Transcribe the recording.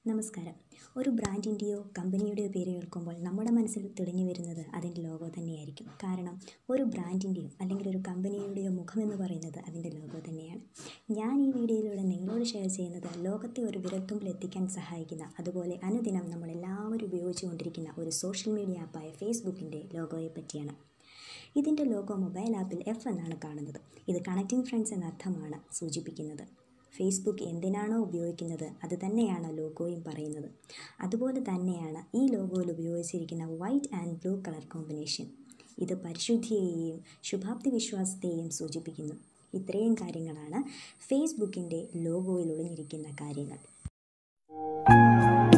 നമസ്കാരം ഒരു ബ്രാൻഡിൻ്റെയോ കമ്പനിയുടെയോ പേര് കേൾക്കുമ്പോൾ നമ്മുടെ മനസ്സിൽ തെളിഞ്ഞു വരുന്നത് അതിൻ്റെ ലോഗോ തന്നെയായിരിക്കും കാരണം ഒരു ബ്രാൻഡിൻ്റെയോ അല്ലെങ്കിൽ ഒരു കമ്പനിയുടെയോ മുഖമെന്ന് പറയുന്നത് അതിൻ്റെ ലോഗോ തന്നെയാണ് ഞാൻ ഈ വീഡിയോയിലൂടെ നിങ്ങളോട് ഷെയർ ചെയ്യുന്നത് ലോകത്തെ ഒരു വിരൽത്തുമ്പിൽ എത്തിക്കാൻ സഹായിക്കുന്ന അതുപോലെ അനുദിനം നമ്മളെല്ലാവരും ഉപയോഗിച്ചുകൊണ്ടിരിക്കുന്ന ഒരു സോഷ്യൽ മീഡിയ ആപ്പായ ഫേസ്ബുക്കിൻ്റെ ലോഗോയെ പറ്റിയാണ് ഇതിൻ്റെ ലോഗോ മൊബൈൽ ആപ്പിൽ എഫ് എന്നാണ് കാണുന്നത് ഇത് കണക്റ്റിംഗ് ഫ്രണ്ട്സ് എന്ന അർത്ഥമാണ് സൂചിപ്പിക്കുന്നത് ഫേസ്ബുക്ക് എന്തിനാണോ ഉപയോഗിക്കുന്നത് അത് തന്നെയാണ് ലോഗോയും പറയുന്നത് അതുപോലെ തന്നെയാണ് ഈ ലോഗോയിൽ ഉപയോഗിച്ചിരിക്കുന്ന white and blue colour combination ഇത് പരിശുദ്ധിയെയും ശുഭാപ്തി വിശ്വാസത്തെയും സൂചിപ്പിക്കുന്നു ഇത്രയും കാര്യങ്ങളാണ് ഫേസ്ബുക്കിൻ്റെ ലോഗോയിൽ ഒളിഞ്ഞിരിക്കുന്ന കാര്യങ്ങൾ